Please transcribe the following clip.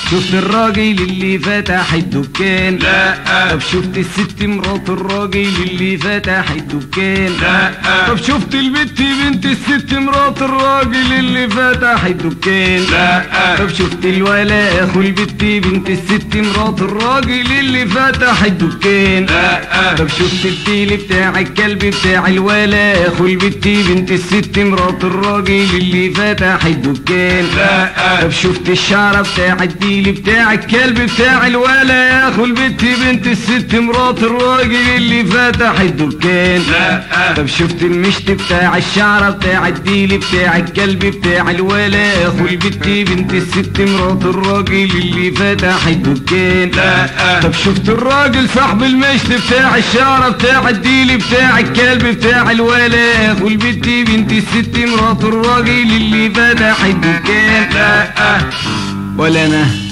شفت الراجل اللي فتح الدكان لا طب شفت الست مرات الراجل اللي فتح الدكان لا طب شفت البت بنت الست مرات الراجل اللي فتح الدكان لا طب شفت الولا اخو البت بنت الست مرات الراجل اللي فتح الدكان لا طب شفت الديل بتاع الكلب بتاع الولا اخو البت بنت الست مرات الراجل اللي فتح الدكان لا طب شفت الشعرة بتاع الديل بتاع الكلب بتاع الولا يا اخو البت بنت الست مرات الراجل اللي فتح الدكان لا طب شفت المشط بتاع الشعرة بتاع الديل بتاع الكلب بتاع الولا يا اخو البت بنت الست مرات الراجل اللي فتح الدكان لا طب شفت الراجل صاحب المشط بتاع الشعرة بتاع الديل بتاع الكلب بتاع الولا يا اخو البت بنت الست مرات الراجل اللي فتح الدكان لا ولا انا